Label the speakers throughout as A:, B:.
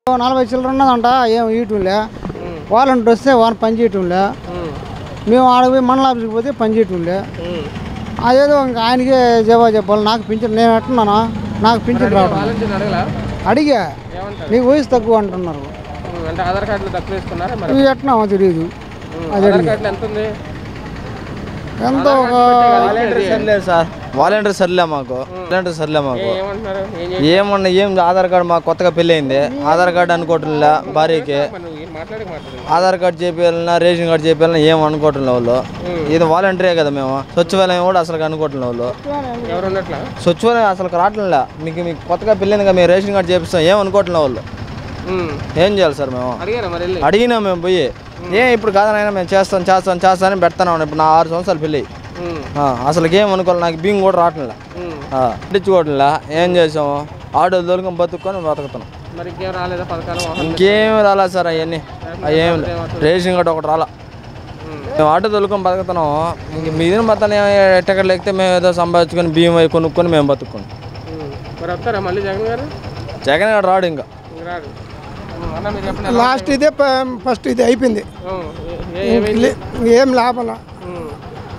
A: నలభై చిల్లర ఉన్నదంట ఏం ఇయటంలే వాలంటీర్ వస్తే వాళ్ళు పని చేయటంలే మేము ఆడకు పోయి మండల ఆఫీస్కి పోతే పని చేయటంలే అదేదో ఇంకా ఆయనకే జవాబు చెప్పాలి నాకు పింఛన్ నేను ఎట్టున్నానా నాకు పింఛన్ రావడం
B: వాలంటీర్ అడగలా
A: అడిగా
B: ఏమంటారు
A: నీకు వయసు తక్కువ అంటున్నారు
B: ఉమ్, అంటే ఆధార్ కార్డులు తక్కువ వేసుకున్నారా మరి
A: నువ్వు ఎట్టున్నావో తెలియదు
B: ఉమ్, ఆధార్ కార్డులు ఎంత ఉంది
A: ఎంతో ఒక
C: వాలంటీర్ సర్లే సార్ వాలంటీర్ సర్లే మాకు వాలంటీర్ సర్లే మాకు
B: ఏ- ఏమంటున్నారు ఏం చేయాలి
C: ఏమన్నా ఏం ఆధార్ కార్డు మాకు కొత్తగా పెళ్ళి అయింది ఆధార్ కార్డు అనుకోవట్లే భార్యకి
B: మరి నువ్వు ఏం మాట్లాడక మాట్లాడు
C: ఆధార్ కార్డు చేపియాలన్నా రేషన్ కార్డు చేపియాలన్నా ఏం అనుకోవట్లే వాళ్ళు ఇది వాలంటీరే కదా మేము సచివాలయం కూడా అసలు అనుకోవట్లే వాళ్ళు
B: ఎవరు ఉన్నట్లా
C: సచివాలయం అసలు రావట్లే మీకు మీకు కొత్తగా పెళ్ళింది కదా మేము రేషన్ కార్డు చేపిస్తాం ఏం అనుకోవట్లే వాళ్ళు
B: ఉమ్,
C: ఏం చేయాలి సార్ మేము
B: అడిగారా మరి వెళ్ళి
C: అడిగినా మేము పోయి ఏం ఇప్పుడు కాదనైనా మేము చేస్తాం చేస్తాం చేస్తాం అని పెడతాను ఇప్పుడు నా ఆరు సంవత్సరాలు పెళ్ళి
B: ఉమ్,
C: ఆ, అసలు ఏం అనుకోవాలి నాకు బియ్యం కూడా రావట్లే
B: ఉమ్.
C: పట్టించుకోవట్లే ఏం చేసాము ఆటో దొరికి బతుక్కొని బతుకుతున్నాం
B: మరి ఇంకేం రాలేదా పథకాలు వాహన
C: ఇంకేం రాలా సార్ అవన్నీ అవేం రేషన్ కార్డు ఒకటి రాలా మేము ఆటో తొలుకొని బతుకుతున్నాం ఇంక మీద మొత్తం ఎట్టక్కడ లేకపోతే మేము ఏదో సంపాదించుకొని బియ్యం అవి కొనుక్కొని మేము బతుక్కొని
B: ఉమ్. మరి వస్తారా మళ్ళీ జగన్ గారు
C: జగన్ గారు రాడు ఇంకా
B: ఇంక రాడు ఉమ్, అన్న మీరు చెప్పండి ఎలా
A: లాస్ట్ ఇదే ఫస్ట్ ఇది అయిపోయింది
B: ఉమ్, ఏ- ఏ- ఏమైంది
A: ఏం లాభం
B: ఉమ్.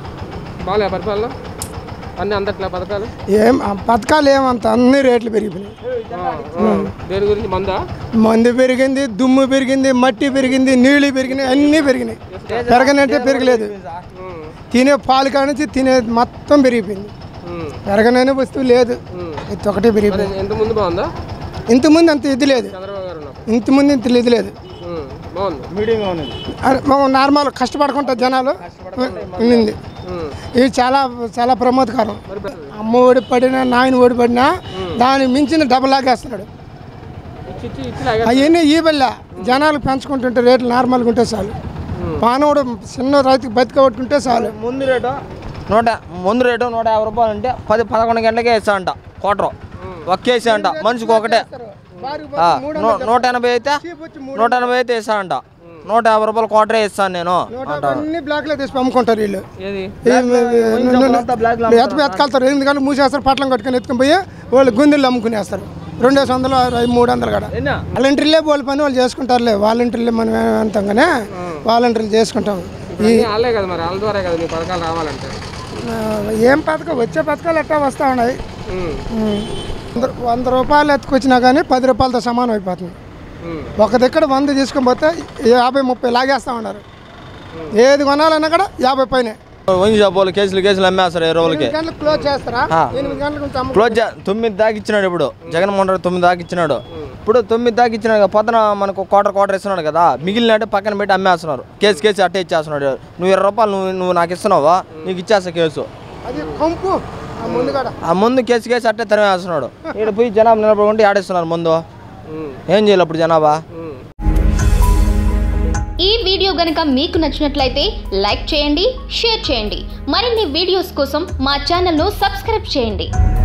B: బాగాలే పరిపాలన అన్ని అందట్లే పథకాలు
A: ఏం ఆ పథకాలు ఏమంత అన్ని రేట్లు పెరిగిపోయినాయి
B: ఆ, ఆ. దేని గురించి మందా
A: మందు పెరిగింది దుమ్ము పెరిగింది మట్టి పెరిగింది నీళ్లు పెరిగినాయి అన్నీ పెరిగినాయి పెరగనంటే పెరగలేదు
B: ఉమ్,
A: తినే పాలు కానించి తినే మొత్తం పెరిగిపోయింది
B: ఉమ్,
A: పెరగననే వస్తువు లేదు
B: ఉమ్.
A: ఇది ఒకటే పెరిగిపోయింది
B: ఎంత ముందు బాగుందా
A: ఇంతకుముందు అంత ఇది లేదు
B: చంద్రబాబు గారు ఉన్నప్పుడు
A: ఇంతకుముందు ఇంత ఇది లేదు
B: ఉమ్, బాగుంది
C: మీడియంగా ఉన్నది
A: అరే, మనం నార్మల్ కష్టపడకుండా జనాలు ఉండింది
B: ఉమ్.
A: ఇది చాలా చాలా ప్రమాదకరం
B: మరి పె-
A: అమ్మ ఓడి పడినా నాయన ఓడి పడినా దానికి మించిన డబ్బు లాగేస్తున్నాడు
B: ఇచ్చి ఇచ్చి ఇచ్చి లాగా
A: అవన్నీ ఈ వల్ల జనాలు పెంచుకుంటుంటే రేట్లు నార్మల్గా ఉంటే చాలు మానవుడు చిన్న రైతుకి బతికబట్టుకుంటే చాలు
C: ముందు రేటు నూట ముందు రేటు నూట యాభై రూపాయలు అంటే పది పదకొండు గంటలకే ఇస్తా అంట క్వార్టర్ ఒక్కేసి అంట మనిషికి ఒకటే ఆ, నూ- నూట ఎనభై అయితే నూట ఎనభై అయితే ఇస్తా అంట నూట యాభై రూపాయలు క్వార్టరే ఇస్తాను నేను
A: అన్ని బ్లాక్లో తీసి అమ్ముకుంటారు వీళ్ళు
B: ఏది
A: ఎత్తుకు ఎత్తుకెళ్తారు ఎందుకంటే మూసేస్తారు పట్లం కట్టుకొని ఎత్తుకుని పోయి వాళ్ళు గుందెలు అమ్ముకునేస్తారు రెండేసి వందలు ఐదు- మూడు వందలు కూడా వాలంటీర్లే వాళ్ళ పని వాళ్ళు చేసుకుంటారులే వాలంటీర్లే మనం అంటాం కానీ వాలంటీర్లు చేసుకుంటాం
B: అన్నీ వాళ్ళే కదా మరి వాళ్ళ ద్వారా కదా మీ పథకాలు రావాలంటే
A: ఆ, ఏం పథకం వచ్చే పథకాలు ఎట్టా వస్తూ ఉన్నాయి
B: ఉమ్,
A: ఉమ్. వంద- వంద రూపాయలు ఎత్తుకొచ్చినా కానీ పది రూపాయలతో సమానం అయిపోతుంది
B: ఉమ్,
A: ఒక దగ్గర వంద తీసుకొని పోతే యాభై ముప్పై లాగేస్తూ ఉన్నారు ఏది కొనాలన్నా కూడా యాభై పైన
C: వంగి షాపులు కేసులు కేసులు అమ్మేస్తారు ఇరవై రోజులకి
A: ఎనిమిది గంటలకు క్లోజ్ చేస్తారా
C: ఆ.
A: ఎనిమిది గంటల నుంచి అమ్ము
C: క్లోజ్ చే- తొమ్మిది దాకా ఇచ్చినాడు ఇప్పుడు జగన్మోహన్ రెడ్డి తొమ్మిది దాకా ఇచ్చినాడు ఇప్పుడు తొమ్మిది దాకా ఇచ్చినాడు కదా పొద్దున మనకు క్వార్టర్ క్వార్టర్ ఇస్తున్నాడు కదా మిగిలినట్టు పక్కన పెట్టి అమ్మేస్తున్నారు కేసు కేసు అట్టే ఇచ్చేస్తున్నాడు నువ్వు ఇరవై రూపాయలు నువ్వు నువ్వు నాకు ఇస్తున్నావా నీకు ఇచ్చేస్తా కేసు
A: అది కంపు ఆ ముందుగాడ
C: ఆ ముందు కేసు కేసు అట్టే తరిమేస్తున్నాడు ఇక్కడ పోయి జనాభా నిలబడుకుంటే ఆడేస్తున్నారు ముందు
B: ఉమ్,
C: ఏం చేయాలి అప్పుడు జనాభా
B: ఉమ్.
D: ఈ వీడియో గనక మీకు నచ్చినట్లయితే లైక్ చేయండి షేర్ చేయండి మరిన్ని వీడియోస్ కోసం మా ఛానల్ను సబ్స్క్రైబ్ చేయండి